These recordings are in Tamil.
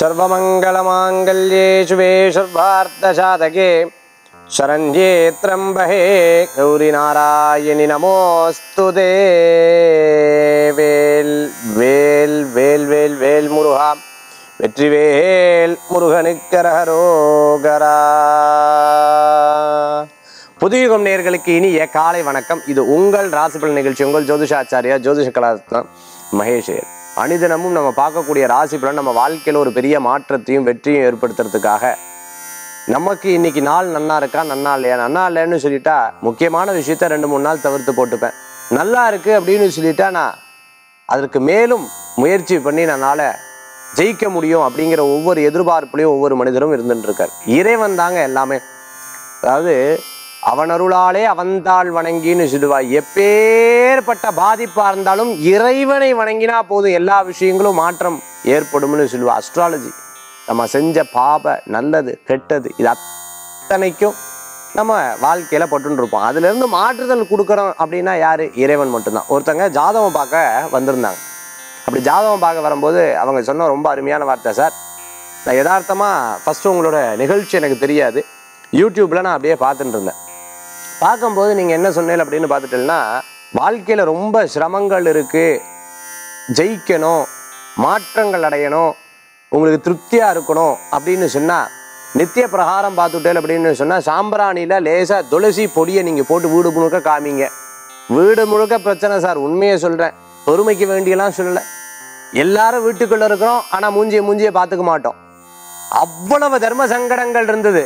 सर्वमङ्गलमाङ्गल्ये शिवे सर्वार्थसाधके शरण्ये त्र्यम्बहे गौरिनारायणि नमोऽस्तु ते வேல் வேல் வேல் வேல் வேல் முருகா வெற்றிவேல் முருகனுக்கரகரோகரா புதுயுகம் நேர்களுக்கு இனிய காலை வணக்கம் இது உங்கள் ராசிபலன் நிகழ்ச்சி உங்கள் ஜோதிஷாச்சாரியா ஜோதிஷ கலாரத்னம் மகேஷர் அனிதனமும் நம்ம பார்க்கக்கூடிய ராசி பலன் நம்ம வாழ்க்கையில் ஒரு பெரிய மாற்றத்தையும் வெற்றியும் ஏற்படுத்துறதுக்காக நமக்கு இன்னைக்கு நாள் நன்னா இருக்கா நன்னா இல்லையா நன்னா இல்லைன்னு சொல்லிட்டா முக்கியமான விஷயத்த ரெண்டு மூணு நாள் தவிர்த்து போட்டுப்பேன் நல்லா இருக்கு அப்படின்னு சொல்லிட்டா நான் அதற்கு மேலும் முயற்சி பண்ணி நன்னால ஜெயிக்க முடியும் அப்படிங்கிற ஒவ்வொரு எதிர்பார்ப்புலையும் ஒவ்வொரு மனிதரும் இருந்துட்டு இருக்கார் இறைவன் தாங்க எல்லாமே அதாவது அவன் அருளாலே அவன்தாள் வணங்கின்னு சொல்லுவா எப்பேற்பட்ட பாதிப்பா இருந்தாலும் இறைவனை வணங்கினா போதும் எல்லா விஷயங்களும் மாற்றம் ஏற்படும்னு சொல்லுவா அஸ்ட்ராலஜி நம்ம செஞ்ச பாப நல்லது கெட்டது இது அத்தனைக்கும் நம்ம வாழ்க்கையில பட்டுன்னு இருப்போம் அதுல இருந்து மாற்றுதல் கொடுக்குறோம் அப்படின்னா யாரு இறைவன் மட்டும்தான் ஒருத்தங்க ஜாதகம் பார்க்க வந்திருந்தாங்க அப்படி ஜாதகம் பார்க்க வரும்போது அவங்க சொன்ன ரொம்ப அருமையான வார்த்தை சார் நான் யதார்த்தமாக ஃபஸ்ட்டு உங்களோட நிகழ்ச்சி எனக்கு தெரியாது யூடியூப்பில் நான் அப்படியே பார்த்துட்டு இருந்தேன் பார்க்கும்போது நீங்கள் என்ன சொன்னீங்க அப்படின்னு பார்த்துட்டீங்கன்னா வாழ்க்கையில் ரொம்ப சிரமங்கள் இருக்குது ஜெயிக்கணும் மாற்றங்கள் அடையணும் உங்களுக்கு திருப்தியாக இருக்கணும் அப்படின்னு சொன்னால் நித்திய பிரகாரம் பார்த்துட்டேன் அப்படின்னு சொன்னால் சாம்பிராணியில் லேசாக துளசி பொடியை நீங்கள் போட்டு வீடு முழுக்க காமிங்க வீடு முழுக்க பிரச்சனை சார் உண்மையை சொல்கிறேன் பொறுமைக்கு வேண்டியெல்லாம் சொல்லலை எல்லாரும் வீட்டுக்குள்ளே இருக்கிறோம் ஆனால் மூஞ்சியை மூஞ்சியை பார்த்துக்க மாட்டோம் அவ்வளவு தர்ம சங்கடங்கள் இருந்தது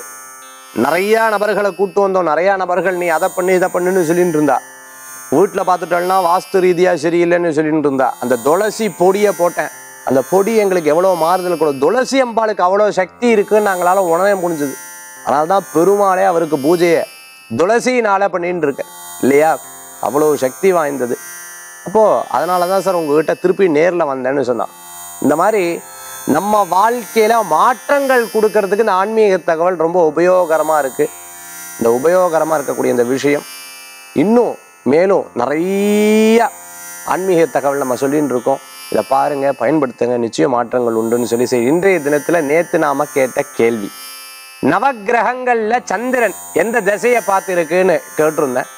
நிறைய நபர்களை கூட்டு வந்தோம் நிறைய நபர்கள் நீ அதை பண்ணு இதை பண்ணுன்னு சொல்லிட்டு இருந்தா வீட்டில் பார்த்துட்டோம்னா வாஸ்து ரீதியாக சரியில்லைன்னு சொல்லிட்டு இருந்தா அந்த துளசி பொடியை போட்டேன் அந்த பொடி எங்களுக்கு எவ்வளோ மாறுதல் கூட துளசி அம்பாளுக்கு அவ்வளோ சக்தி இருக்குன்னு நாங்களால உணவே முடிஞ்சது அதனால தான் பெருமாளே அவருக்கு பூஜையை துளசினால பண்ணிட்டு இருக்கேன் இல்லையா அவ்வளோ சக்தி வாய்ந்தது அப்போது அதனால தான் சார் உங்ககிட்ட திருப்பி நேரில் வந்தேன்னு சொன்னான் இந்த மாதிரி நம்ம வாழ்க்கையில மாற்றங்கள் கொடுக்கறதுக்கு இந்த ஆன்மீக தகவல் ரொம்ப உபயோகரமா இருக்கு இந்த உபயோகரமா இருக்கக்கூடிய இந்த விஷயம் இன்னும் மேலும் நிறைய ஆன்மீக தகவல் நம்ம சொல்லிட்டு இருக்கோம் இதை பாருங்க பயன்படுத்துங்க நிச்சய மாற்றங்கள் உண்டுன்னு சொல்லி சரி இன்றைய தினத்துல நேத்து நாம கேட்ட கேள்வி நவக்கிரகங்கள்ல சந்திரன் எந்த திசையை பார்த்து இருக்குன்னு கேட்டிருந்தேன்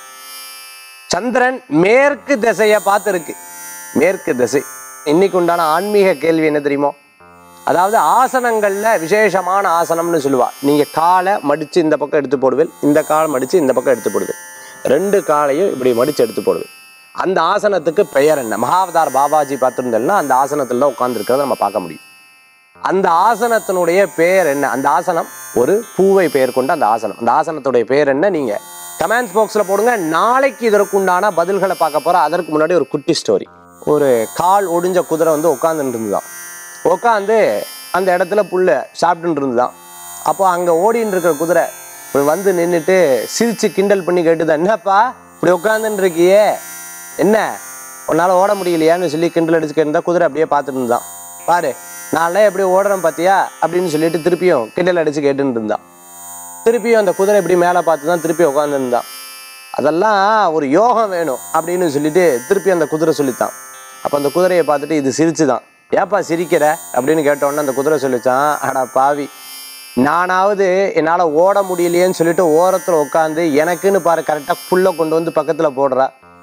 சந்திரன் மேற்கு திசையை பார்த்து இருக்கு மேற்கு திசை இன்னைக்கு உண்டான ஆன்மீக கேள்வி என்ன தெரியுமோ அதாவது ஆசனங்கள்ல விசேஷமான ஆசனம்னு சொல்லுவா நீங்க காலை மடிச்சு இந்த பக்கம் எடுத்து போடுவேன் இந்த காலை மடிச்சு இந்த பக்கம் எடுத்து போடுவேன் ரெண்டு காலையும் இப்படி மடிச்சு எடுத்து போடுவேன் அந்த ஆசனத்துக்கு பெயர் என்ன மகாவதார் பாபாஜி பார்த்துருந்தோம்னா அந்த ஆசனத்துல தான் உட்கார்ந்துருக்கிறத நம்ம பார்க்க முடியும் அந்த ஆசனத்தினுடைய பெயர் என்ன அந்த ஆசனம் ஒரு பூவை பெயர் கொண்ட அந்த ஆசனம் அந்த ஆசனத்துடைய பெயர் என்ன நீங்க கமெண்ட்ஸ் பாக்ஸில் போடுங்க நாளைக்கு இதற்குண்டான பதில்களை பார்க்க போறோம் அதற்கு முன்னாடி ஒரு குட்டி ஸ்டோரி ஒரு கால் ஒடிஞ்ச குதிரை வந்து உட்காந்துட்டு இருந்துதான் உட்காந்து அந்த இடத்துல புல்ல சாப்பிட்டுட்டு இருந்துதான் அப்போ அங்கே ஓடின்னு இருக்கிற குதிரை இப்படி வந்து நின்றுட்டு சிரிச்சு கிண்டல் பண்ணி கேட்டுதான் என்னப்பா இப்படி உட்காந்துன்னு இருக்கியே என்ன உன்னால் ஓட முடியலையான்னு சொல்லி கிண்டல் அடிச்சு கேட்டுருந்தா குதிரை அப்படியே பார்த்துட்டு இருந்தான் பாரு நான்லாம் எப்படி ஓடுறேன் பார்த்தியா அப்படின்னு சொல்லிட்டு திருப்பியும் கிண்டல் அடிச்சு கேட்டுட்டு இருந்தான் திருப்பியும் அந்த குதிரை இப்படி மேலே பார்த்து தான் திருப்பி உட்காந்துருந்தான் அதெல்லாம் ஒரு யோகம் வேணும் அப்படின்னு சொல்லிட்டு திருப்பி அந்த குதிரை சொல்லித்தான் அப்போ அந்த குதிரையை பார்த்துட்டு இது சிரிச்சுதான் ஏப்பா சிரிக்கிற அப்படின்னு கேட்டோன்னே அந்த குதிரை சொல்லிச்சான் அடா பாவி நானாவது என்னால் ஓட முடியலையேன்னு சொல்லிட்டு ஓரத்தில் உட்காந்து எனக்குன்னு பாரு கரெக்டாக புல்லை கொண்டு வந்து பக்கத்தில் போடுறா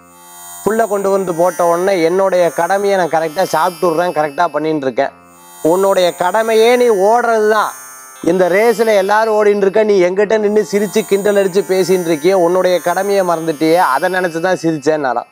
புல்லை கொண்டு வந்து போட்ட உடனே என்னுடைய கடமையை நான் கரெக்டாக சாப்பிட்டுடுறேன் கரெக்டாக பண்ணிட்டு இருக்கேன் உன்னுடைய கடமையே நீ ஓடுறது தான் இந்த ரேஸில் எல்லாரும் ஓடின்னு இருக்க நீ எங்கிட்ட நின்று சிரிச்சு கிண்டல் அடிச்சு பேசின்னு இருக்கியே உன்னுடைய கடமையை மறந்துட்டியே அதை நினச்சி தான் சிரிச்சேன்னாராம்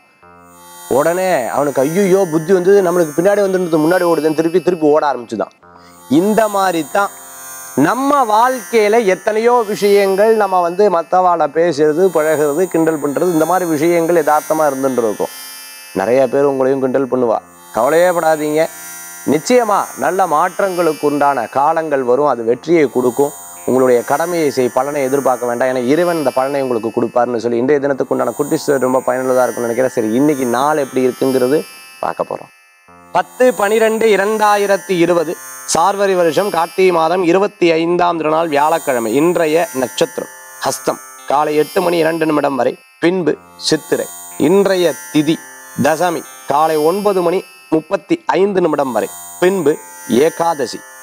உடனே அவனுக்கு ஐயோ புத்தி வந்து நம்மளுக்கு பின்னாடி வந்துட்டு முன்னாடி ஓடுதுன்னு திருப்பி திருப்பி ஓட ஆரம்பிச்சுதான் இந்த மாதிரி தான் நம்ம வாழ்க்கையில எத்தனையோ விஷயங்கள் நம்ம வந்து மற்றவாளை பேசுறது பழகிறது கிண்டல் பண்றது இந்த மாதிரி விஷயங்கள் யதார்த்தமா இருந்துட்டு இருக்கும் நிறைய பேர் உங்களையும் கிண்டல் பண்ணுவா கவலையே படாதீங்க நிச்சயமா நல்ல மாற்றங்களுக்கு உண்டான காலங்கள் வரும் அது வெற்றியை கொடுக்கும் உங்களுடைய கடமையை செய் பலனை எதிர்பார்க்க வேண்டாம் ஏன்னா இறைவன் இந்த பலனை உங்களுக்கு கொடுப்பாருன்னு சொல்லி இன்றைய தினத்துக்கு உண்டான குட்டி story ரொம்ப பயனுள்ளதாக இருக்கும்னு நினைக்கிறேன் சரி இன்னைக்கு நாள் எப்படி இருக்குங்கிறது பார்க்க போறோம் பத்து பனிரெண்டு இரண்டாயிரத்தி இருபது சார்வரி வருஷம் கார்த்திகை மாதம் இருபத்தி ஐந்தாம் திருநாள் வியாழக்கிழமை இன்றைய நட்சத்திரம் ஹஸ்தம் காலை எட்டு மணி இரண்டு நிமிடம் வரை பின்பு சித்திரை இன்றைய திதி தசமி காலை ஒன்பது மணி முப்பத்தி ஐந்து நிமிடம் வரை பின்பு ஏகாதசி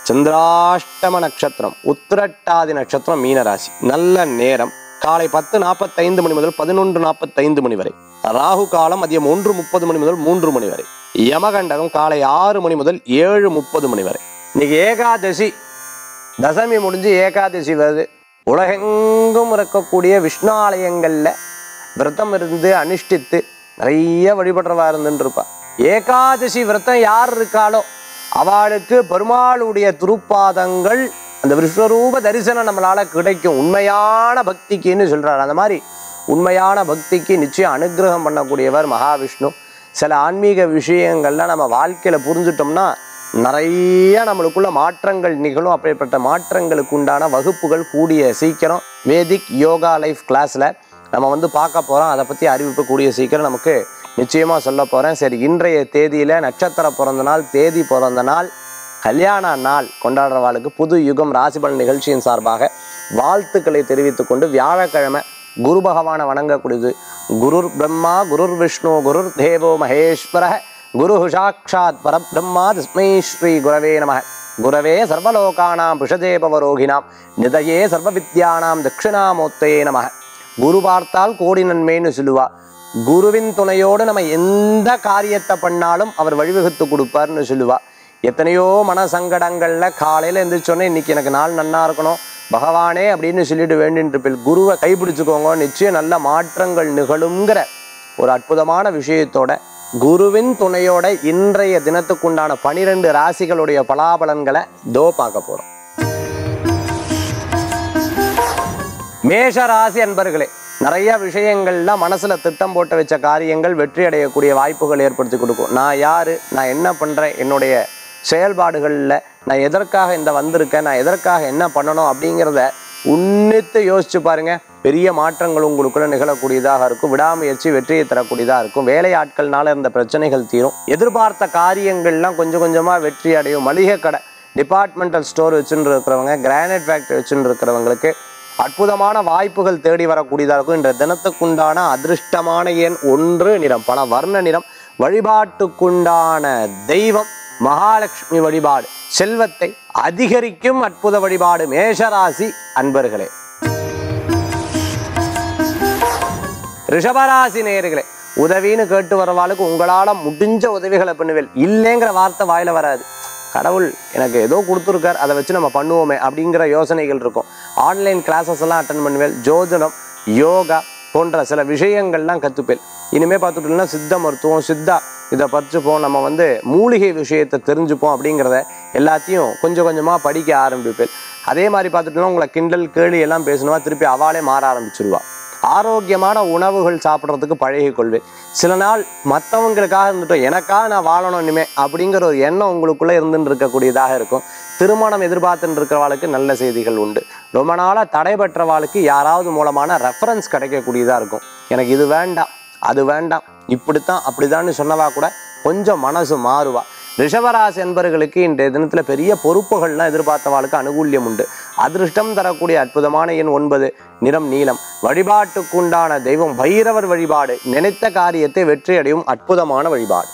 சந்திராஷ்டம நட்சத்திரம் உத்திரட்டாதி நட்சத்திரம் மீனராசி நல்ல நேரம் காலை பத்து நாற்பத்தைந்து மணி முதல் பதினொன்று நாற்பத்தைந்து மணி வரை ராகு காலம் மதியம் ஒன்று முப்பது மணி முதல் மூன்று மணி வரை யமகண்டகம் காலை ஆறு மணி முதல் ஏழு முப்பது மணி வரை இன்னைக்கு ஏகாதசி தசமி முடிஞ்சு ஏகாதசி வருது உலகெங்கும் இருக்கக்கூடிய விஷ்ணாலயங்கள்ல விரதம் இருந்து அனுஷ்டித்து நிறைய வழிபடுறவா இருந்துட்டு இருப்பா ஏகாதசி விரதம் யார் இருக்காளோ அவளுக்கு பெருமாளுடைய திருப்பாதங்கள் அந்த விஸ்வரூப தரிசனம் நம்மளால கிடைக்கும் உண்மையான பக்திக்குன்னு சொல்றாரு அந்த மாதிரி உண்மையான பக்திக்கு நிச்சயம் அனுகிரகம் பண்ணக்கூடியவர் மகாவிஷ்ணு சில ஆன்மீக விஷயங்கள்லாம் நம்ம வாழ்க்கையில புரிஞ்சுட்டோம்னா நிறைய நம்மளுக்குள்ள மாற்றங்கள் நிகழும் அப்படிப்பட்ட மாற்றங்களுக்கு உண்டான வகுப்புகள் கூடிய சீக்கிரம் வேதிக் யோகா லைஃப் கிளாஸ்ல நம்ம வந்து பார்க்க போறோம் அதை பத்தி அறிவிப்பு கூடிய சீக்கிரம் நமக்கு நிச்சயமா சொல்ல போறேன் சரி இன்றைய தேதியில நட்சத்திர பிறந்த நாள் தேதி பிறந்த நாள் கல்யாண நாள் கொண்டாடுறவாளுக்கு புது யுகம் ராசிபலன் நிகழ்ச்சியின் சார்பாக வாழ்த்துக்களை தெரிவித்துக் கொண்டு வியாழக்கிழமை குரு பகவானை வணங்கக்கூடியது குருர் பிரம்மா குருர் விஷ்ணு குருர் தேவோ மகேஸ்வர குரு சாட்சாத் பரபிரம்மா தஸ்மை ஸ்ரீ குரவே நம குரவே சர்வலோகானாம் பிஷதேபவரோகிணாம் நிதயே சர்வ வித்யானாம் தட்சிணாமூர்த்தயே நம குரு பார்த்தால் கோடி நன்மைன்னு சொல்லுவா குருவின் துணையோடு நம்ம எந்த காரியத்தை பண்ணாலும் அவர் வழிவகுத்து கொடுப்பார்னு சொல்லுவா எத்தனையோ மன சங்கடங்கள்ல காலையில எந்திரிச்சோன்னே இன்னைக்கு எனக்கு நாள் நன்னா இருக்கணும் பகவானே அப்படின்னு சொல்லிட்டு வேண்டின்னு இருப்பில் குருவை கைப்பிடிச்சுக்கோங்க நிச்சயம் நல்ல மாற்றங்கள் நிகழுங்கிற ஒரு அற்புதமான விஷயத்தோட குருவின் துணையோட இன்றைய தினத்துக்குண்டான பனிரெண்டு ராசிகளுடைய பலாபலன்களை தோ பார்க்க போறோம் மேஷ ராசி அன்பர்களே நிறைய விஷயங்கள்ல மனசுல திட்டம் போட்டு வச்ச காரியங்கள் வெற்றி அடையக்கூடிய வாய்ப்புகள் ஏற்படுத்தி கொடுக்கும் நான் யாரு நான் என்ன பண்றேன் என்னுடைய செயல்பாடுகள்ல நான் எதற்காக இந்த வந்திருக்கேன் நான் எதற்காக என்ன பண்ணணும் அப்படிங்கிறத உன்னித்து யோசிச்சு பாருங்க பெரிய மாற்றங்கள் உங்களுக்குள்ள நிகழக்கூடியதாக இருக்கும் விடாமுயற்சி வெற்றியை தரக்கூடியதாக இருக்கும் வேலை ஆட்கள்னால இருந்த பிரச்சனைகள் தீரும் எதிர்பார்த்த காரியங்கள்லாம் கொஞ்சம் கொஞ்சமா வெற்றி அடையும் மளிகை கடை டிபார்ட்மெண்டல் ஸ்டோர் வச்சுட்டு இருக்கிறவங்க கிரானைட் ஃபேக்டரி வச்சுட்டு இருக்கிறவங்களுக்கு அற்புதமான வாய்ப்புகள் தேடி வரக்கூடியதாக இருக்கும் இன்ற தினத்துக்குண்டான அதிர்ஷ்டமான எண் ஒன்று நிறம் பல வர்ண நிறம் வழிபாட்டுக்குண்டான தெய்வம் மகாலட்சுமி வழிபாடு செல்வத்தை அதிகரிக்கும் அற்புத வழிபாடு மேஷராசி அன்பர்களே ரிஷபராசி நேயர்களே உதவின்னு கேட்டு வரவாளுக்கு உங்களால முடிஞ்ச உதவிகளை பண்ணுவேன் இல்லைங்கிற வார்த்தை வாயில வராது கடவுள் எனக்கு ஏதோ கொடுத்துருக்கார் அதை வச்சு நம்ம பண்ணுவோமே அப்படிங்கிற யோசனைகள் இருக்கும் ஆன்லைன் கிளாஸஸ் எல்லாம் அட்டன் பண்ணுவேன் ஜோதிடம் யோகா போன்ற சில விஷயங்கள்லாம் கற்றுப்பேன் இனிமே பார்த்துட்டோம்னா சித்த மருத்துவம் சித்தா இதை படிச்சுப்போம் நம்ம வந்து மூலிகை விஷயத்தை தெரிஞ்சுப்போம் அப்படிங்கிறத எல்லாத்தையும் கொஞ்சம் கொஞ்சமாக படிக்க ஆரம்பிப்பேன் அதே மாதிரி பார்த்துட்டோம்னா உங்களை கிண்டல் கேலி எல்லாம் பேசணுமா திருப்பி அவாளே மாற ஆரம்பிச்சிருவா ஆரோக்கியமான உணவுகள் சாப்பிட்றதுக்கு பழகிக் கொள்வேன் சில நாள் மற்றவங்களுக்காக இருந்துட்டோம் எனக்காக நான் வாழணும் இனிமே அப்படிங்கிற ஒரு எண்ணம் உங்களுக்குள்ளே இருந்துட்டு இருக்கக்கூடியதாக இருக்கும் திருமணம் எதிர்பார்த்துட்டு இருக்கிறவாளுக்கு நல்ல செய்திகள் உண்டு ரொம்ப நாளாக தடைபெற்றவாளுக்கு யாராவது மூலமான ரெஃபரன்ஸ் கிடைக்கக்கூடியதாக இருக்கும் எனக்கு இது வேண்டாம் அது வேண்டாம் இப்படித்தான் அப்படிதான்னு சொன்னவா கூட கொஞ்சம் மனசு மாறுவா ரிஷபராசி என்பவர்களுக்கு இன்றைய தினத்தில் பெரிய பொறுப்புகள்லாம் எதிர்பார்த்தவாளுக்கு அனுகூல்யம் உண்டு அதிர்ஷ்டம் தரக்கூடிய அற்புதமான எண் ஒன்பது நிறம் நீலம் வழிபாட்டுக்குண்டான தெய்வம் பைரவர் வழிபாடு நினைத்த காரியத்தை வெற்றி அடையும் அற்புதமான வழிபாடு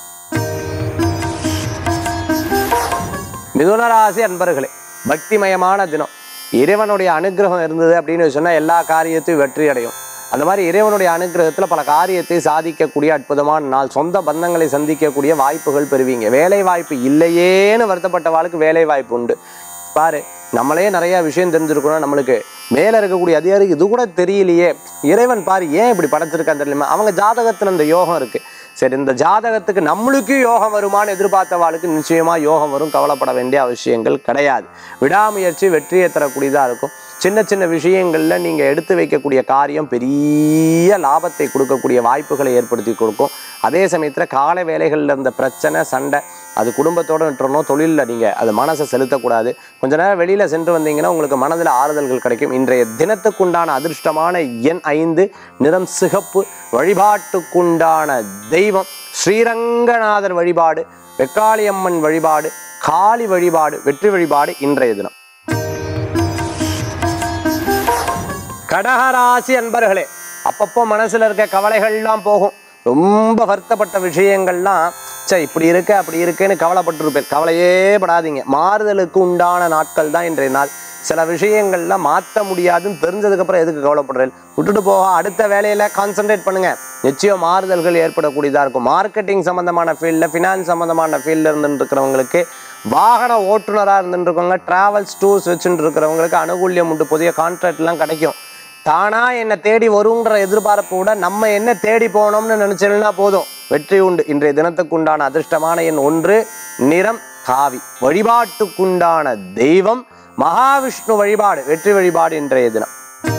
மிதுனராசி அன்பர்களே பக்திமயமான தினம் இறைவனுடைய அனுகிரகம் இருந்தது அப்படின்னு சொன்னா எல்லா காரியத்தையும் வெற்றி அடையும் அந்த மாதிரி இறைவனுடைய அனுகிரகத்துல பல காரியத்தை சாதிக்கக்கூடிய அற்புதமான நாள் சொந்த பந்தங்களை சந்திக்கக்கூடிய வாய்ப்புகள் பெறுவீங்க வேலை வாய்ப்பு இல்லையேன்னு வருத்தப்பட்ட வாழ்க்கை வேலை வாய்ப்பு உண்டு பாரு நம்மளே நிறைய விஷயம் தெரிஞ்சிருக்கணும் நம்மளுக்கு மேல இருக்கக்கூடிய அதிகாரி இது கூட தெரியலையே இறைவன் பாரு ஏன் இப்படி படைச்சிருக்கான்னு தெரியல அவங்க ஜாதகத்துல இந்த யோகம் இருக்கு சரி இந்த ஜாதகத்துக்கு நம்மளுக்கு யோகம் வருமான்னு எதிர்பார்த்தவாளுக்கு நிச்சயமா யோகம் வரும் கவலைப்பட வேண்டிய அவசியங்கள் கிடையாது விடாமுயற்சி வெற்றியை தரக்கூடியதா இருக்கும் சின்ன சின்ன விஷயங்கள்ல நீங்க எடுத்து வைக்கக்கூடிய காரியம் பெரிய லாபத்தை கொடுக்கக்கூடிய வாய்ப்புகளை ஏற்படுத்தி கொடுக்கும் அதே சமயத்துல காலை வேலைகள்ல இருந்த பிரச்சனை சண்டை அது குடும்பத்தோட விட்டுறணும் தொழிலில் நீங்க அது மனசை செலுத்தக்கூடாது கொஞ்ச நேரம் வெளியில சென்று வந்தீங்கன்னா உங்களுக்கு மனதில் ஆறுதல்கள் கிடைக்கும் இன்றைய தினத்துக்குண்டான அதிர்ஷ்டமான எண் ஐந்து நிறம் சிகப்பு வழிபாட்டுக்குண்டான தெய்வம் ஸ்ரீரங்கநாதர் வழிபாடு வெக்காளியம்மன் வழிபாடு காளி வழிபாடு வெற்றி வழிபாடு இன்றைய தினம் கடகராசி அன்பர்களே அப்பப்போ மனசுல இருக்க கவலைகள்லாம் போகும் ரொம்ப வருத்தப்பட்ட விஷயங்கள்லாம் சே இப்படி இருக்கு அப்படி இருக்குன்னு கவலைப்பட்டிருப்பேன் கவலையே படாதீங்க மாறுதலுக்கு உண்டான நாட்கள் தான் இன்றைய நாள் சில விஷயங்கள்ல மாற்ற முடியாதுன்னு தெரிஞ்சதுக்கப்புறம் எதுக்கு கவலைப்படுறேன் விட்டுட்டு போக அடுத்த வேலையில கான்சென்ட்ரேட் பண்ணுங்க நிச்சயம் மாறுதல்கள் ஏற்படக்கூடியதா இருக்கும் மார்க்கெட்டிங் சம்பந்தமான ஃபீல்டில் ஃபினான்ஸ் சம்பந்தமான ஃபீல்டில் இருந்துட்டு இருக்கிறவங்களுக்கு வாகன ஓட்டுநராக இருந்துட்டு இருக்கவங்க டிராவல்ஸ் டூர்ஸ் வச்சுட்டு இருக்கிறவங்களுக்கு அனுகூல்யம் உண்டு புதிய கான்ட்ராக்ட்லாம் கிடைக்கும் தானா என்னை தேடி வருங்கிற எதிர்பார்ப்பை விட நம்ம என்ன தேடி போனோம்னு நினைச்சோம்னா போதும் வெற்றி உண்டு இன்றைய தினத்துக்குண்டான அதிர்ஷ்டமான எண் ஒன்று நிறம் காவி வழிபாட்டுக்குண்டான தெய்வம் மகாவிஷ்ணு வழிபாடு வெற்றி வழிபாடு இன்றைய தினம்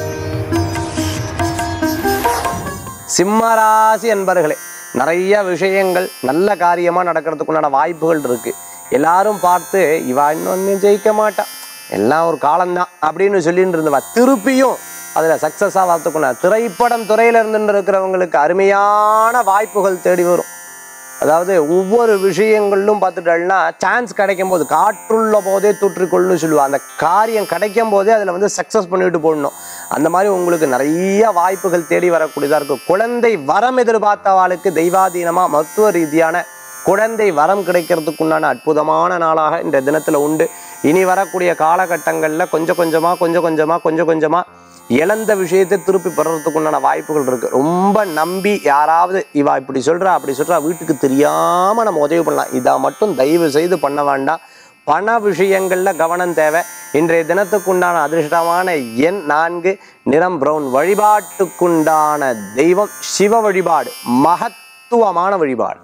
சிம்மராசி அன்பர்களே நிறைய விஷயங்கள் நல்ல காரியமா நடக்கிறதுக்குண்டான வாய்ப்புகள் இருக்கு எல்லாரும் பார்த்து இவா இன்னொன்னு ஜெயிக்க மாட்டா எல்லாம் ஒரு காலம்தான் அப்படின்னு சொல்லிட்டு இருந்தவா திருப்பியும் அதுல சக்சஸா வரத்துக்குள்ள திரைப்படம் துறையில இருந்து இருக்கிறவங்களுக்கு அருமையான வாய்ப்புகள் தேடி வரும் அதாவது ஒவ்வொரு விஷயங்களிலும் பார்த்துட்டோம்னா சான்ஸ் கிடைக்கும் போது காற்றுள்ள போதே தூற்றிக்கொள்னு சொல்லுவாங்க அந்த காரியம் கிடைக்கும் போதே அதில் வந்து சக்ஸஸ் பண்ணிட்டு போடணும் அந்த மாதிரி உங்களுக்கு நிறைய வாய்ப்புகள் தேடி வரக்கூடியதாக இருக்கும் குழந்தை வரம் எதிர்பார்த்தவாளுக்கு தெய்வாதீனமாக மருத்துவ ரீதியான குழந்தை வரம் கிடைக்கிறதுக்குண்டான அற்புதமான நாளாக இந்த தினத்தில் உண்டு இனி வரக்கூடிய காலகட்டங்களில் கொஞ்சம் கொஞ்சமாக கொஞ்சம் கொஞ்சமாக கொஞ்சம் கொஞ்சமாக இழந்த விஷயத்தை திருப்பி பெறறதுக்குண்டான வாய்ப்புகள் இருக்கு ரொம்ப நம்பி யாராவது இவா இப்படி சொல்றா அப்படி சொல்றா வீட்டுக்கு தெரியாம நம்ம உதவி பண்ணலாம் இதை மட்டும் தயவு செய்து பண்ண வேண்டாம் பண விஷயங்கள்ல கவனம் தேவை இன்றைய தினத்துக்குண்டான அதிர்ஷ்டமான எண் நான்கு நிறம் பிரவுன் வழிபாட்டுக்குண்டான தெய்வம் சிவ வழிபாடு மகத்துவமான வழிபாடு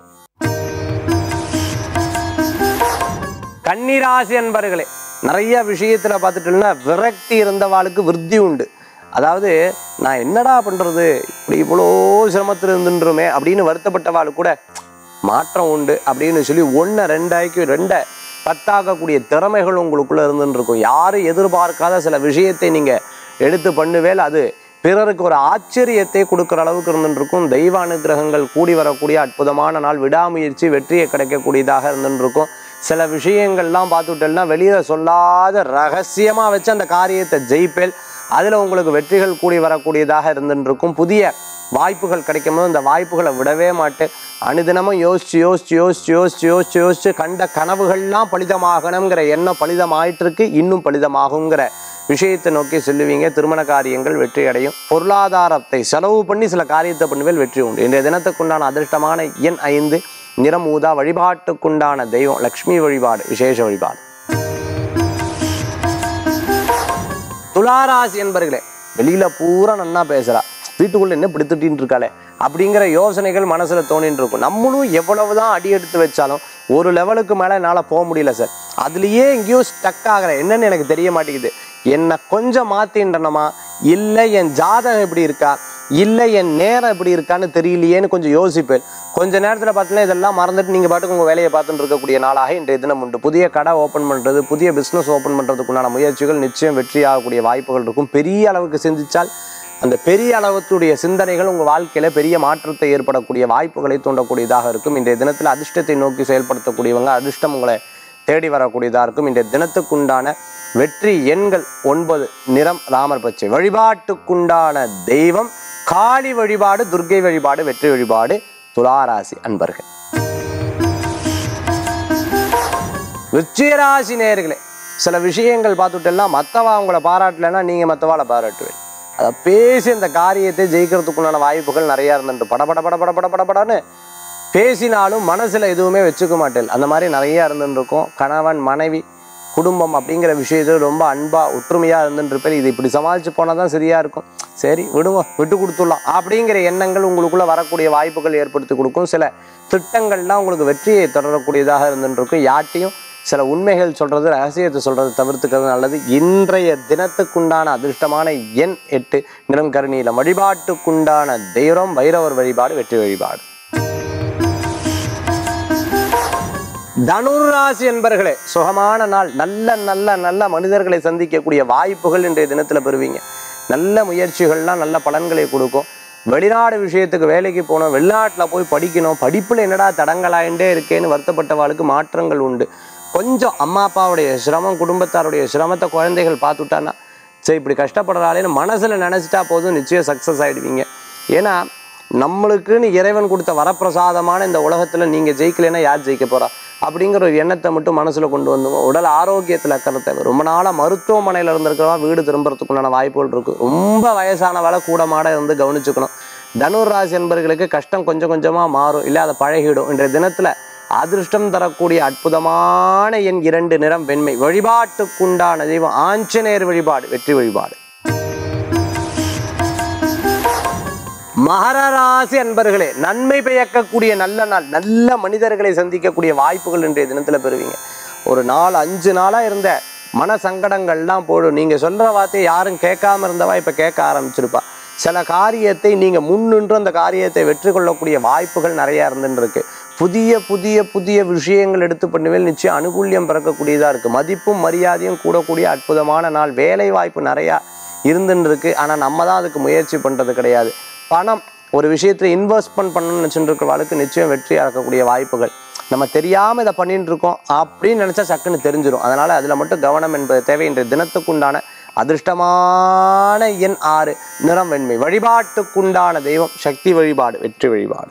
கன்னிராசி அன்பர்களே நிறைய விஷயத்துல பார்த்துட்டோம்னா விரக்தி இருந்தவாளுக்கு விருத்தி உண்டு அதாவது நான் என்னடா பண்றது இப்படி இவ்வளோ சிரமத்தில் இருந்துன்றோமே அப்படின்னு வருத்தப்பட்டவாள் கூட மாற்றம் உண்டு அப்படின்னு சொல்லி ஒன்று ரெண்டாய்க்கு ரெண்டை பத்தாக்கக்கூடிய திறமைகள் உங்களுக்குள்ள இருந்துன்னு இருக்கும் யாரும் எதிர்பார்க்காத சில விஷயத்தை நீங்க எடுத்து பண்ணுவேல் அது பிறருக்கு ஒரு ஆச்சரியத்தை கொடுக்குற அளவுக்கு இருந்துருக்கும் தெய்வ அனுகிரகங்கள் கூடி வரக்கூடிய அற்புதமான நாள் விடாமுயற்சி வெற்றியை கிடைக்கக்கூடியதாக இருந்துருக்கும் சில விஷயங்கள்லாம் பார்த்துட்டோம்னா வெளியில சொல்லாத ரகசியமா வச்சு அந்த காரியத்தை ஜெயிப்பேல் அதுல உங்களுக்கு வெற்றிகள் கூடி வரக்கூடியதாக இருந்துருக்கும் புதிய வாய்ப்புகள் கிடைக்கும்போது அந்த வாய்ப்புகளை விடவே மாட்டேன் அனுதினமும் யோசிச்சு யோசிச்சு யோசிச்சு யோசிச்சு யோசிச்சு யோசிச்சு கண்ட கனவுகள்லாம் பலிதமாகணுங்கிற எண்ணம் பலிதமாயிட்டு இருக்கு இன்னும் பலிதமாகுங்கிற விஷயத்தை நோக்கி செல்லுவீங்க திருமண காரியங்கள் வெற்றி அடையும் பொருளாதாரத்தை செலவு பண்ணி சில காரியத்தை பண்ணுவேல் வெற்றி உண்டு இன்றைய தினத்துக்குண்டான அதிர்ஷ்டமான எண் ஐந்து நிறம் ஊதா வழிபாட்டுக்குண்டான தெய்வம் லக்ஷ்மி வழிபாடு விசேஷ வழிபாடு துளாராசி என்பர்களே வெளியில பூரா நன்னா பேசுறா வீட்டுக்குள்ள என்ன இப்படி திட்டின்னு இருக்காளே அப்படிங்கிற யோசனைகள் மனசுல தோணின்னு இருக்கும் நம்மளும் எவ்வளவுதான் அடி எடுத்து வச்சாலும் ஒரு லெவலுக்கு மேல என்னால போக முடியல சார் அதுலயே எங்கேயோ ஸ்டக் ஆகிறேன் என்னன்னு எனக்கு தெரிய மாட்டேங்குது என்னை கொஞ்சம் மாத்தின்றனமா இல்லை என் ஜாதகம் எப்படி இருக்கா இல்லை என் நேரம் எப்படி இருக்கான்னு தெரியலையேன்னு கொஞ்சம் யோசிப்பேன் கொஞ்ச நேரத்தில் பார்த்தீங்கன்னா இதெல்லாம் மறந்துட்டு நீங்கள் பாட்டுக்கு உங்கள் வேலையை பார்த்துட்டு இருக்கக்கூடிய நாளாக இன்றைய தினம் உண்டு புதிய கடை ஓப்பன் பண்ணுறது புதிய பிஸ்னஸ் ஓப்பன் பண்ணுறதுக்குண்டான முயற்சிகள் நிச்சயம் வெற்றி ஆகக்கூடிய வாய்ப்புகள் இருக்கும் பெரிய அளவுக்கு சிந்திச்சால் அந்த பெரிய அளவுடைய சிந்தனைகள் உங்கள் வாழ்க்கையில் பெரிய மாற்றத்தை ஏற்படக்கூடிய வாய்ப்புகளை தூண்டக்கூடியதாக இருக்கும் இன்றைய தினத்தில் அதிர்ஷ்டத்தை நோக்கி செயல்படுத்தக்கூடியவங்க அதிர்ஷ்டம் உங்களை தேடி வரக்கூடியதாக இருக்கும் இன்றைய தினத்துக்குண்டான வெற்றி எண்கள் ஒன்பது நிறம் ராமர் பச்சை வழிபாட்டுக்குண்டான தெய்வம் காளி வழிபாடு துர்க்கை வழிபாடு வெற்றி வழிபாடு துளாராசி அன்பர்கள் விருச்சிகராசி நேர்களே சில விஷயங்கள் பார்த்துட்டெல்லாம் மற்றவா உங்களை பாராட்டலைன்னா நீங்கள் மற்றவாளை பாராட்டுவேன் அதை பேசி அந்த காரியத்தை ஜெயிக்கிறதுக்குண்டான வாய்ப்புகள் நிறையா இருந்துட்டு படபட பட பட பட படன்னு பேசினாலும் மனசில் எதுவுமே வச்சுக்க மாட்டேன் அந்த மாதிரி நிறைய இருந்துட்டு இருக்கும் கணவன் மனைவி குடும்பம் அப்படிங்கிற விஷயத்தில் ரொம்ப அன்பாக ஒற்றுமையாக இருந்துட்டு இருப்பேன் இது இப்படி சமாளித்து போனால் தான் சரியாக இருக்கும் சரி விடுவோம் விட்டு கொடுத்துடலாம் அப்படிங்கிற எண்ணங்கள் உங்களுக்குள்ளே வரக்கூடிய வாய்ப்புகள் ஏற்படுத்தி கொடுக்கும் சில திட்டங்கள்லாம் உங்களுக்கு வெற்றியை தொடரக்கூடியதாக இருந்துட்டு இருக்கும் யார்ட்டையும் சில உண்மைகள் சொல்கிறது ரகசியத்தை சொல்கிறது தவிர்த்துக்கிறது நல்லது இன்றைய தினத்துக்குண்டான அதிர்ஷ்டமான எண் எட்டு நிறம் கருநீலம் வழிபாட்டுக்குண்டான தெய்வம் வைரவர் வழிபாடு வெற்றி வழிபாடு தனுராசி என்பர்களே சுகமான நாள் நல்ல நல்ல நல்ல மனிதர்களை சந்திக்கக்கூடிய வாய்ப்புகள் இன்றைய தினத்தில் பெறுவீங்க நல்ல முயற்சிகள்லாம் நல்ல பலன்களை கொடுக்கும் வெளிநாடு விஷயத்துக்கு வேலைக்கு போகணும் வெளிநாட்டில் போய் படிக்கணும் படிப்பில் என்னடா தடங்கலாயிண்டே இருக்கேன்னு வருத்தப்பட்டவாளுக்கு மாற்றங்கள் உண்டு கொஞ்சம் அம்மா அப்பாவுடைய சிரமம் குடும்பத்தாருடைய சிரமத்தை குழந்தைகள் பார்த்துட்டான்னா சரி இப்படி கஷ்டப்படுறாளேன்னு மனசில் நினச்சிட்டா போதும் நிச்சயம் சக்ஸஸ் ஆகிடுவீங்க ஏன்னா நம்மளுக்குன்னு இறைவன் கொடுத்த வரப்பிரசாதமான இந்த உலகத்துல நீங்க ஜெயிக்கலைன்னா யார் ஜெயிக்க போறா அப்படிங்கிற ஒரு எண்ணத்தை மட்டும் மனசுல கொண்டு வந்துங்க உடல் ஆரோக்கியத்துல அக்கறை தேவை ரொம்ப நாளா மருத்துவமனையில இருந்திருக்கிறவா வீடு திரும்புறதுக்குண்டான வாய்ப்புகள் இருக்கு ரொம்ப வயசானவால கூட மாட இருந்து கவனிச்சுக்கணும் தனுர் ராசி என்பவர்களுக்கு கஷ்டம் கொஞ்சம் கொஞ்சமா மாறும் இல்ல அதை பழகிடும் இன்றைய தினத்துல அதிர்ஷ்டம் தரக்கூடிய அற்புதமான என் இரண்டு நிறம் வெண்மை வழிபாட்டுக்குண்டான தெய்வம் ஆஞ்சநேயர் வழிபாடு வெற்றி வழிபாடு மகர ராசி அன்பர்களே நன்மை பயக்கக்கூடிய நல்ல நாள் நல்ல மனிதர்களை சந்திக்கக்கூடிய வாய்ப்புகள் இன்றைய தினத்துல பெறுவீங்க ஒரு நாலு அஞ்சு நாளா இருந்த மன சங்கடங்கள்லாம் போடும் நீங்க சொல்ற வார்த்தையை யாரும் கேட்காம இருந்தவா இப்ப கேட்க ஆரம்பிச்சிருப்பா சில காரியத்தை நீங்க முன்னின்று அந்த காரியத்தை வெற்றி கொள்ளக்கூடிய வாய்ப்புகள் நிறைய இருந்துன்னு இருக்கு புதிய புதிய புதிய விஷயங்கள் எடுத்து பண்ணுவேல் நிச்சயம் அனுகூல்யம் பிறக்கக்கூடியதா இருக்கு மதிப்பும் மரியாதையும் கூடக்கூடிய அற்புதமான நாள் வேலை வாய்ப்பு நிறையா இருந்துன்னு இருக்கு ஆனா நம்ம தான் அதுக்கு முயற்சி பண்றது கிடையாது பணம் ஒரு விஷயத்துல இன்வெஸ்ட்மெண்ட் பண்ணணும்னு நினச்சிட்டு இருக்கிறவளுக்கு நிச்சயம் வெற்றி இறக்கக்கூடிய வாய்ப்புகள் நம்ம தெரியாம இதை பண்ணிட்டு இருக்கோம் அப்படின்னு நினைச்சா சக்குன்னு தெரிஞ்சிடும் அதனால அதுல மட்டும் கவனம் என்பது தேவை இன்றைய தினத்துக்குண்டான அதிர்ஷ்டமான எண் ஆறு நிறம் வெண்மை வழிபாட்டுக்குண்டான தெய்வம் சக்தி வழிபாடு வெற்றி வழிபாடு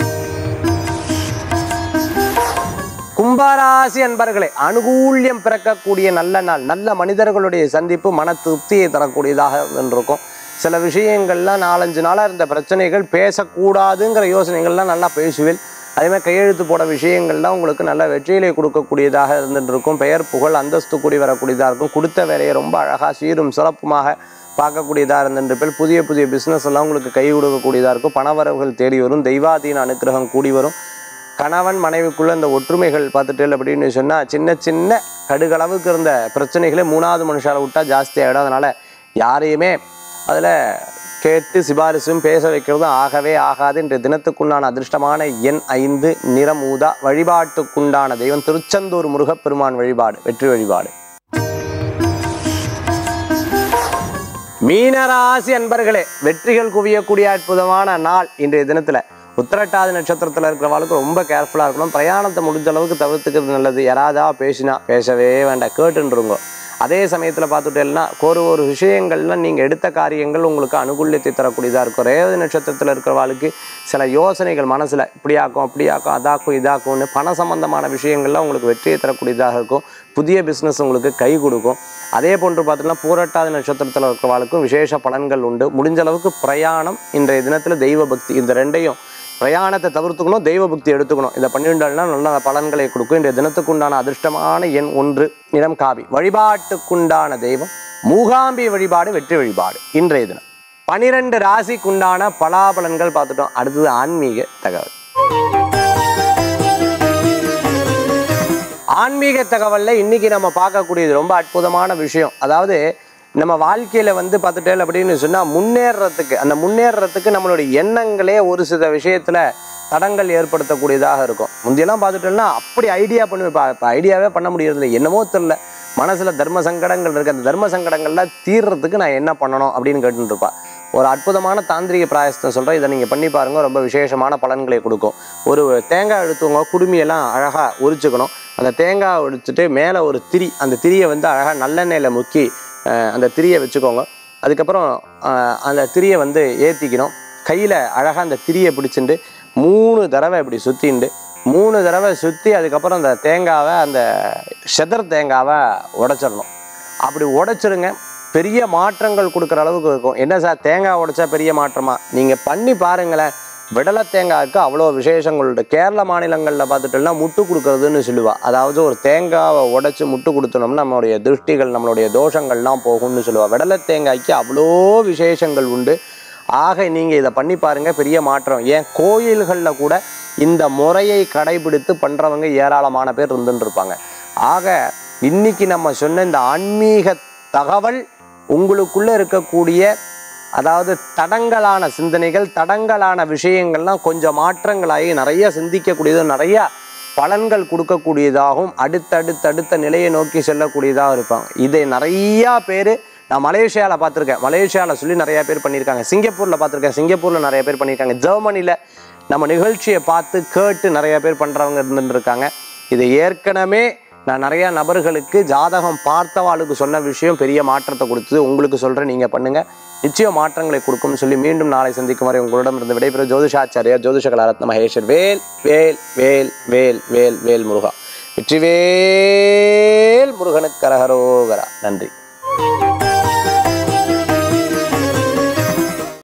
கும்பராசி அன்பர்களே அனுகூல்யம் பிறக்கக்கூடிய நல்ல நாள் நல்ல மனிதர்களுடைய சந்திப்பு மன திருப்தியை தரக்கூடியதாக இருக்கும் சில விஷயங்கள்லாம் நாலஞ்சு நாளாக இருந்த பிரச்சனைகள் பேசக்கூடாதுங்கிற யோசனைகள்லாம் நல்லா பேசுவேன் அதே மாதிரி கையெழுத்து போட விஷயங்கள்லாம் உங்களுக்கு நல்ல வெற்றியிலே கொடுக்கக்கூடியதாக இருந்துட்டு இருக்கும் பெயர் புகழ் அந்தஸ்து கூடி வரக்கூடியதாக இருக்கும் கொடுத்த வேலையை ரொம்ப அழகாக சீரும் சிறப்புமாக பார்க்கக்கூடியதாக இருந்துட்டு புதிய புதிய பிஸ்னஸ் எல்லாம் உங்களுக்கு கை கொடுக்கக்கூடியதாக இருக்கும் பணவரவுகள் தேடி வரும் தெய்வாதீன அனுக்கிரகம் கூடி வரும் கணவன் மனைவிக்குள்ள இந்த ஒற்றுமைகள் பார்த்துட்டு அப்படின்னு சொன்னால் சின்ன சின்ன கடுகளவுக்கு இருந்த பிரச்சனைகளை மூணாவது மனுஷால விட்டா ஜாஸ்தி ஆகிடும் அதனால யாரையுமே அதில் கேட்டு சிபாரிசும் பேச வைக்கிறதும் ஆகவே ஆகாது இன்றைய தினத்துக்குண்டான அதிர்ஷ்டமான எண் ஐந்து நிறமூதா வழிபாட்டுக்குண்டான தெய்வம் திருச்செந்தூர் முருகப்பெருமான் வழிபாடு வெற்றி வழிபாடு மீனராசி அன்பர்களே வெற்றிகள் குவியக்கூடிய அற்புதமான நாள் இன்றைய தினத்துல உத்திரட்டாதி நட்சத்திரத்துல இருக்கிறவங்களுக்கு ரொம்ப கேர்ஃபுல்லா இருக்கணும் பிரயாணத்தை முடிஞ்ச அளவுக்கு தவிர்த்துக்கிறது நல்லது யாராவதா பேசினா பேசவே வேண்டாம் கேட்டுருங்க அதே சமயத்துல பார்த்துட்டேன்னா ஒரு ஒரு விஷயங்கள்லாம் நீங்க எடுத்த காரியங்கள் உங்களுக்கு அனுகூல்யத்தை தரக்கூடியதா இருக்கும் ரேவதி நட்சத்திரத்துல இருக்கிறவாளுக்கு சில யோசனைகள் மனசுல இப்படியாக்கும் அப்படியாக்கும் அதாக்கும் இதாக்கும்னு பண சம்பந்தமான விஷயங்கள்லாம் உங்களுக்கு வெற்றியை தரக்கூடியதாக இருக்கும் புதிய பிஸ்னஸ் உங்களுக்கு கை கொடுக்கும் அதே போன்று பார்த்தீங்கன்னா பூரட்டாதி நட்சத்திரத்தில் இருக்கிறவாளுக்கும் விசேஷ பலன்கள் உண்டு முடிஞ்ச அளவுக்கு பிரயாணம் இன்றைய தினத்தில் தெய்வ பக்தி இந்த ரெண்டையும் பிரயாணத்தை தவிர்த்துக்கணும் தெய்வ பக்தி எடுத்துக்கணும் இதை பண்ணிவிட்டால்னா நல்ல பலன்களை கொடுக்கும் இன்றைய தினத்துக்குண்டான அதிர்ஷ்டமான எண் ஒன்று நிறம் காவி வழிபாட்டுக்குண்டான தெய்வம் மூகாம்பி வழிபாடு வெற்றி வழிபாடு இன்றைய தினம் பனிரெண்டு ராசிக்குண்டான பலாபலன்கள் பார்த்துட்டோம் அடுத்தது ஆன்மீக தகவல் ஆன்மீக தகவல்ல இன்னைக்கு நம்ம பார்க்கக்கூடியது ரொம்ப அற்புதமான விஷயம் அதாவது நம்ம வாழ்க்கையில வந்து பார்த்துட்டேன் அப்படின்னு சொன்னா முன்னேறதுக்கு அந்த முன்னேறதுக்கு நம்மளுடைய எண்ணங்களே ஒரு சில விஷயத்துல தடங்கள் ஏற்படுத்தக்கூடியதாக இருக்கும் முந்தியெல்லாம் பார்த்துட்டோம்னா அப்படி ஐடியா பண்ணுவேன் இப்போ ஐடியாவே பண்ண முடியறதில்ல என்னமோ தெரியல மனசுல தர்ம சங்கடங்கள் இருக்கு அந்த தர்ம சங்கடங்கள்லாம் தீர்றதுக்கு நான் என்ன பண்ணணும் அப்படின்னு கேட்டுட்டு இருப்பா ஒரு அற்புதமான தாந்திரிக பிராயசத்தை சொல்றேன் இதை நீங்க பண்ணி பாருங்க ரொம்ப விசேஷமான பலன்களை கொடுக்கும் ஒரு தேங்காய் எடுத்துவங்க குடுமியெல்லாம் அழகா உரிச்சுக்கணும் அந்த தேங்காய் உரிச்சிட்டு மேலே ஒரு திரி அந்த திரியை வந்து அழகா நல்லெண்ணெயில முக்கி அஹ், அந்த திரியை வச்சுக்கோங்க அதுக்கப்புறம் அஹ், அந்த திரியை வந்து ஏற்றிக்கணும் கையில் அழகாக அந்த திரியை பிடிச்சிட்டு மூணு தடவை இப்படி சுற்றிண்டு மூணு தடவை சுற்றி அதுக்கப்புறம் அந்த தேங்காவை அந்த செதர் தேங்காவை உடைச்சிடணும் அப்படி உடைச்சிருங்க பெரிய மாற்றங்கள் கொடுக்குற அளவுக்கு இருக்கும் என்ன சார் தேங்காய் உடைச்சா பெரிய மாற்றமா நீங்கள் பண்ணி பாருங்களேன் விடலை தேங்காய்க்கு அவ்வளோ விசேஷங்கள் உண்டு கேரள மாநிலங்களில் பார்த்துட்டோம்னா முட்டு கொடுக்கறதுன்னு சொல்லுவா அதாவது ஒரு தேங்காவை உடைச்சு முட்டு கொடுத்தோம்னா நம்மளுடைய திருஷ்டிகள் நம்மளுடைய தோஷங்கள்லாம் போகும்னு சொல்லுவா விடலை தேங்காய்க்கு அவ்வளோ விசேஷங்கள் உண்டு ஆக நீங்கள் இதை பண்ணி பாருங்க பெரிய மாற்றம் ஏன் கோயில்களில் கூட இந்த முறையை கடைபிடித்து பண்ணுறவங்க ஏராளமான பேர் இருந்துட்டு இருப்பாங்க ஆக இன்னைக்கு நம்ம சொன்ன இந்த ஆன்மீக தகவல் உங்களுக்குள்ள இருக்கக்கூடிய அதாவது தடங்கலான சிந்தனைகள் தடங்கலான விஷயங்கள்லாம் கொஞ்சம் மாற்றங்களாகி நிறைய சிந்திக்கக்கூடியது நிறைய பலன்கள் கொடுக்கக்கூடியதாகவும் அடுத்தடுத்த அடுத்த நிலையை நோக்கி செல்லக்கூடியதாக இருப்பாங்க இதை நிறையா பேர் நான் மலேசியாவில் பார்த்துருக்கேன் மலேசியாவில் சொல்லி நிறைய பேர் பண்ணியிருக்காங்க சிங்கப்பூரில் பார்த்துருக்கேன் சிங்கப்பூரில் நிறைய பேர் பண்ணியிருக்காங்க ஜெர்மனியில் நம்ம நிகழ்ச்சியை பார்த்து கேட்டு நிறைய பேர் பண்ணுறவங்க இருந்துட்டு இருக்காங்க இது ஏற்கனவே நான் நிறைய நபர்களுக்கு ஜாதகம் பார்த்தவாளுக்கு சொன்ன விஷயம் பெரிய மாற்றத்தை கொடுத்தது உங்களுக்கு சொல்கிறேன் நீங்கள் பண்ணுங்க நிச்சயம் மாற்றங்களை கொடுக்கும்னு சொல்லி மீண்டும் நாளை சந்திக்கும் வரை உங்களிடம் இருந்து விடைபெறும் ஜோதிஷாச்சாரியா ஜோதிஷ கலாரத்ன மகேஸ்வர் வேல் வேல் வேல் வேல் வேல் வேல் முருகா வெற்றிவேல் முருகனுக்கு கரகரோகரா நன்றி